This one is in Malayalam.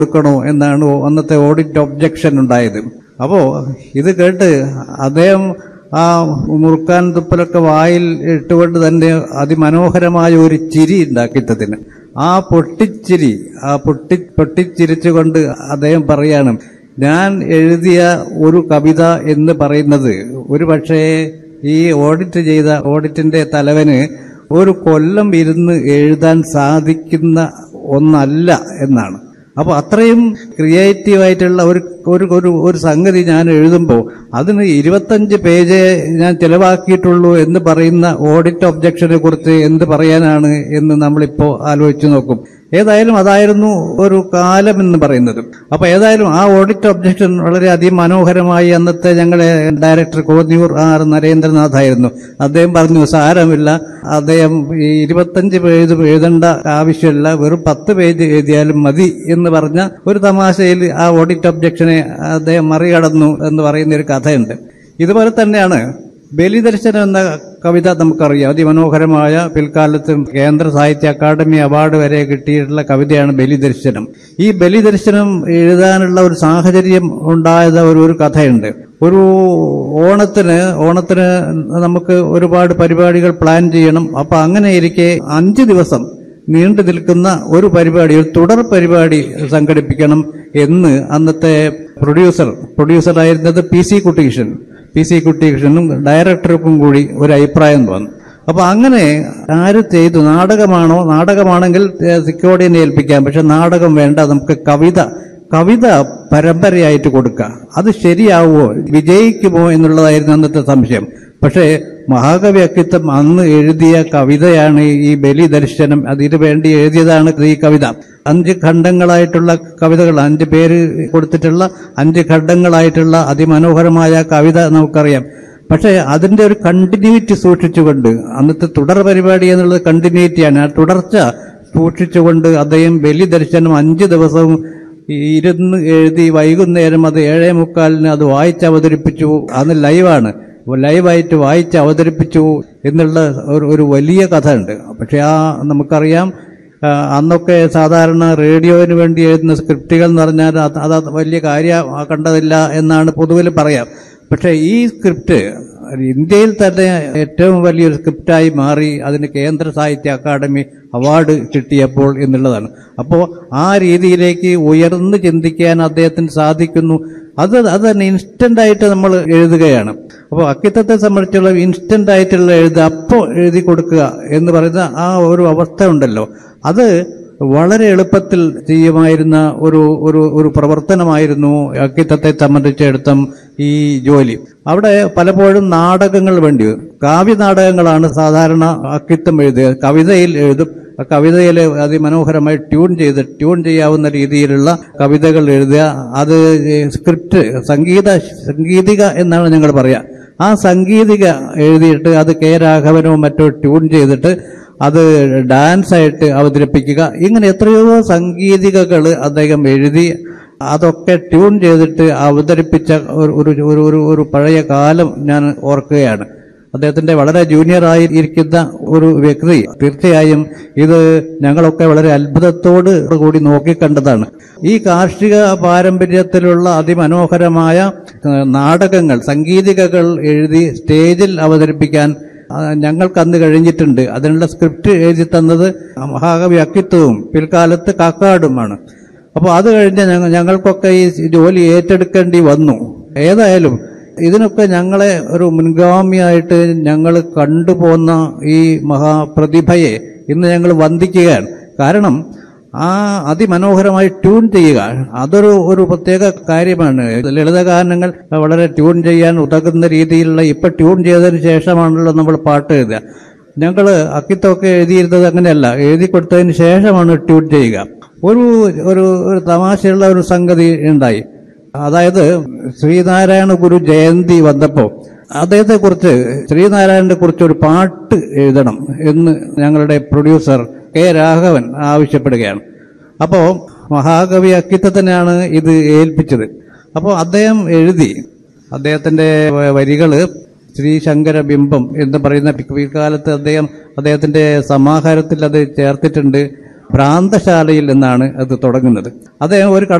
കൊടുക്കണോ എന്നാണ് അന്നത്തെ ഓഡിറ്റ് ഒബ്ജക്ഷൻ ഉണ്ടായത് അപ്പോ ഇത് കേട്ട് അദ്ദേഹം ആ മുറുക്കാൻ തുപ്പലൊക്കെ വായിൽ ഇട്ടുകൊണ്ട് തന്നെ അതിമനോഹരമായ ഒരു ചിരി ഉണ്ടാക്കിത്തതിന് ആ പൊട്ടിച്ചിരി ആ പൊട്ടി പൊട്ടിച്ചിരിച്ചുകൊണ്ട് അദ്ദേഹം പറയാണ് ഞാൻ എഴുതിയ ഒരു കവിത എന്ന് പറയുന്നത് ഒരു പക്ഷേ ഈ ഓഡിറ്റ് ചെയ്ത ഓഡിറ്റിന്റെ തലവന് ഒരു കൊല്ലം ഇരുന്ന് എഴുതാൻ സാധിക്കുന്ന ഒന്നല്ല എന്നാണ് അപ്പോൾ അത്രയും ക്രിയേറ്റീവ് ആയിട്ടുള്ള ഒരു ഒരു ഒരു ഒരു സംഗതി ഞാൻ എഴുതുമ്പോൾ അതിന് ഇരുപത്തഞ്ച് പേജ് ഞാൻ ചിലവാക്കിയിട്ടുള്ളൂ എന്ന് പറയുന്ന ഓഡിറ്റ് ഒബ്ജക്ഷനെ കുറിച്ച് എന്ത് പറയാനാണ് എന്ന് നമ്മളിപ്പോൾ ആലോചിച്ച് നോക്കും ഏതായാലും അതായിരുന്നു ഒരു കാലം എന്ന് പറയുന്നത് അപ്പൊ ഏതായാലും ആ ഓഡിറ്റ് ഒബ്ജക്ഷൻ വളരെ അതിമനോഹരമായി അന്നത്തെ ഞങ്ങളുടെ ഡയറക്ടർ കോന്നിയൂർ ആർ നരേന്ദ്രനാഥ് ആയിരുന്നു അദ്ദേഹം പറഞ്ഞു സാരമില്ല അദ്ദേഹം ഈ ഇരുപത്തഞ്ച് പേജ് എഴുതേണ്ട ആവശ്യമില്ല വെറും പത്ത് പേജ് എഴുതിയാലും മതി എന്ന് പറഞ്ഞ ഒരു തമാശയിൽ ആ ഓഡിറ്റ് ഒബ്ജക്ഷനെ അദ്ദേഹം മറികടന്നു എന്ന് പറയുന്ന ഒരു കഥയുണ്ട് ഇതുപോലെ തന്നെയാണ് ബലിദർശനം എന്ന കവിത നമുക്കറിയാം അതിമനോഹരമായ പിൽക്കാലത്ത് കേന്ദ്ര സാഹിത്യ അക്കാദമി അവാർഡ് വരെ കിട്ടിയിട്ടുള്ള കവിതയാണ് ബലിദർശനം ഈ ബലിദർശനം എഴുതാനുള്ള ഒരു സാഹചര്യം ഉണ്ടായത് ഒരു ഒരു കഥയുണ്ട് ഒരു ഓണത്തിന് ഓണത്തിന് നമുക്ക് ഒരുപാട് പരിപാടികൾ പ്ലാൻ ചെയ്യണം അപ്പൊ അങ്ങനെ ഇരിക്കെ അഞ്ച് ദിവസം നീണ്ടു നിൽക്കുന്ന ഒരു പരിപാടി ഒരു തുടർ പരിപാടി സംഘടിപ്പിക്കണം എന്ന് അന്നത്തെ പ്രൊഡ്യൂസർ പ്രൊഡ്യൂസറായിരുന്നത് P C Kutteeshan P C കുട്ടീഷനും ഡയറക്ടർക്കും കൂടി ഒരു അഭിപ്രായം തോന്നി അപ്പൊ അങ്ങനെ ആര് ചെയ്തു നാടകമാണോ നാടകമാണെങ്കിൽ സിക്കോടിനെ ഏൽപ്പിക്കാം പക്ഷെ നാടകം വേണ്ട നമുക്ക് കവിത കവിത പരമ്പരയായിട്ട് കൊടുക്കുക അത് ശരിയാവുമോ വിജയിക്കുമോ എന്നുള്ളതായിരുന്നു അന്നത്തെ സംശയം പക്ഷേ മഹാകവി അക്കിത്തം അന്ന് എഴുതിയ കവിതയാണ് ഈ ബലിദർശനം അതിനു വേണ്ടി എഴുതിയതാണ് ഈ കവിത അഞ്ച് ഖണ്ഡങ്ങളായിട്ടുള്ള കവിതകൾ അഞ്ച് പേര് കൊടുത്തിട്ടുള്ള അഞ്ച് ഖണ്ഡങ്ങളായിട്ടുള്ള അതിമനോഹരമായ കവിത നമുക്കറിയാം പക്ഷേ അതിന്റെ ഒരു കണ്ടിന്യൂറ്റി സൂക്ഷിച്ചുകൊണ്ട് അന്നത്തെ തുടർ പരിപാടി എന്നുള്ളത് കണ്ടിന്യൂറ്റിയാണ് ആ തുടർച്ച സൂക്ഷിച്ചുകൊണ്ട് അദ്ദേഹം ബലിദർശനം അഞ്ച് ദിവസവും ഇരുന്ന് എഴുതി വൈകുന്നേരം അത് ഏഴേ മുക്കാലിന് അത് വായിച്ച് അവതരിപ്പിച്ചു അന്ന് ലൈവാണ് ലൈവായിട്ട് വായിച്ച് അവതരിപ്പിച്ചു എന്നുള്ള ഒരു ഒരു വലിയ കഥ ഉണ്ട് പക്ഷെ ആ നമുക്കറിയാം ആ, അന്നൊക്കെ സാധാരണ റേഡിയോന് വേണ്ടി എഴുതുന്ന സ്ക്രിപ്റ്റുകൾ എന്ന് പറഞ്ഞാൽ അത് അത് വലിയ കാര്യം കണ്ടതില്ല എന്നാണ് പൊതുവിൽ പറയാം പക്ഷേ ഈ സ്ക്രിപ്റ്റ് ഇന്ത്യയിൽ തന്നെ ഏറ്റവും വലിയൊരു സ്ക്രിപ്റ്റായി മാറി അതിന് കേന്ദ്ര സാഹിത്യ അക്കാദമി അവാർഡ് കിട്ടിയപ്പോൾ എന്നുള്ളതാണ് അപ്പോൾ ആ രീതിയിലേക്ക് ഉയർന്ന് ചിന്തിക്കാൻ അദ്ദേഹത്തിന് സാധിക്കുന്നു അത് അത് തന്നെ ഇൻസ്റ്റന്റ് ആയിട്ട് നമ്മൾ എഴുതുകയാണ് അപ്പോൾ അക്കിത്തത്തെ സംബന്ധിച്ചുള്ള ഇൻസ്റ്റന്റ് ആയിട്ടുള്ള എഴുതുക അപ്പോൾ എഴുതി കൊടുക്കുക എന്ന് പറയുന്ന ആ ഒരു അവസ്ഥ ഉണ്ടല്ലോ അത് വളരെ എളുപ്പത്തിൽ ചെയ്യുമായിരുന്ന ഒരു ഒരു ഒരു പ്രവർത്തനമായിരുന്നു അക്കിത്തത്തെ സംബന്ധിച്ചിടത്തും ഈ ജോലി അവിടെ പലപ്പോഴും നാടകങ്ങൾ വേണ്ടി വരും കാവ്യ നാടകങ്ങളാണ് സാധാരണ അക്കിത്തം എഴുതുക കവിതയിൽ എഴുതും ആ കവിതയിൽ അതിമനോഹരമായി ട്യൂൺ ചെയ്ത് ട്യൂൺ ചെയ്യാവുന്ന രീതിയിലുള്ള കവിതകൾ എഴുതുക അത് സ്ക്രിപ്റ്റ് സംഗീത സംഗീതിക എന്നാണ് ഞങ്ങൾ പറയുക ആ സംഗീതിക എഴുതിയിട്ട് അത് കെ രാഘവനോ മറ്റോ ട്യൂൺ ചെയ്തിട്ട് അത് ഡാൻസ് ആയിട്ട് അവതരിപ്പിക്കുക ഇങ്ങനെ എത്രയോ സംഗീതികകൾ അദ്ദേഹം എഴുതി അതൊക്കെ ട്യൂൺ ചെയ്തിട്ട് അവതരിപ്പിച്ച ഒരു ഒരു ഒരു ഒരു ഒരു പഴയ കാലം ഞാൻ ഓർക്കുകയാണ് അദ്ദേഹത്തിന്റെ വളരെ ജൂനിയർ ഇരിക്കുന്ന ഒരു വ്യക്തി തീർച്ചയായും ഇത് ഞങ്ങളൊക്കെ വളരെ അത്ഭുതത്തോട് കൂടി നോക്കിക്കണ്ടതാണ് ഈ കാർഷിക പാരമ്പര്യത്തിലുള്ള അതിമനോഹരമായ ഏഹ്, നാടകങ്ങൾ സംഗീതികകൾ എഴുതി സ്റ്റേജിൽ അവതരിപ്പിക്കാൻ ആ, ഞങ്ങൾക്ക് അന്ന് കഴിഞ്ഞിട്ടുണ്ട് അതിനുള്ള സ്ക്രിപ്റ്റ് എഴുതി തന്നത് മഹാകവി അക്കിത്തവും പിൽക്കാലത്ത് കാക്കാടുമാണ് അപ്പോൾ അത് കഴിഞ്ഞ് ഞങ്ങൾ ഞങ്ങൾക്കൊക്കെ ഈ ജോലി ഏറ്റെടുക്കേണ്ടി വന്നു ഏതായാലും ഇതിനൊക്കെ ഞങ്ങളെ ഒരു മുൻഗാമിയായിട്ട് ഞങ്ങൾ കണ്ടുപോന്ന ഈ മഹാപ്രതിഭയെ ഇന്ന് ഞങ്ങൾ വന്ദിക്കുകയാണ് കാരണം ആ അതിമനോഹരമായി ട്യൂൺ ചെയ്യുക അതൊരു ഒരു പ്രത്യേക കാര്യമാണ് ലളിതഗാനങ്ങൾ വളരെ ട്യൂൺ ചെയ്യാൻ ഉതകുന്ന രീതിയിലുള്ള ഇപ്പൊ ട്യൂൺ ചെയ്തതിന് ശേഷമാണല്ലോ നമ്മൾ പാട്ട് എഴുതുക ഞങ്ങൾ അക്കിത്തൊക്കെ എഴുതിയിരുന്നത് അങ്ങനെയല്ല എഴുതി കൊടുത്തതിന് ശേഷമാണ് ട്യൂൺ ചെയ്യുക ഒരു ഒരു ഒരു തമാശയുള്ള ഒരു സംഗതി ഉണ്ടായി അതായത് ശ്രീനാരായണ ഗുരു ജയന്തി വന്നപ്പോൾ അദ്ദേഹത്തെ കുറിച്ച് ശ്രീനാരായണനെ കുറിച്ച് ഒരു പാട്ട് എഴുതണം എന്ന് ഞങ്ങളുടെ പ്രൊഡ്യൂസർ കെ രാഘവൻ ആവശ്യപ്പെടുകയാണ് അപ്പോൾ മഹാകവി അക്കിത്തത്തിനാണ് ഇത് ഏൽപ്പിച്ചത് അപ്പോൾ അദ്ദേഹം എഴുതി അദ്ദേഹത്തിന്റെ വരികള് ശ്രീ ശങ്കര ബിംബം എന്ന് പറയുന്ന പിൽക്കാലത്ത് അദ്ദേഹം അദ്ദേഹത്തിന്റെ സമാഹാരത്തിൽ അത് ചേർത്തിട്ടുണ്ട് ഭ്രാന്തശാലയിൽ നിന്നാണ് അത് തുടങ്ങുന്നത് അദ്ദേഹം ഒരു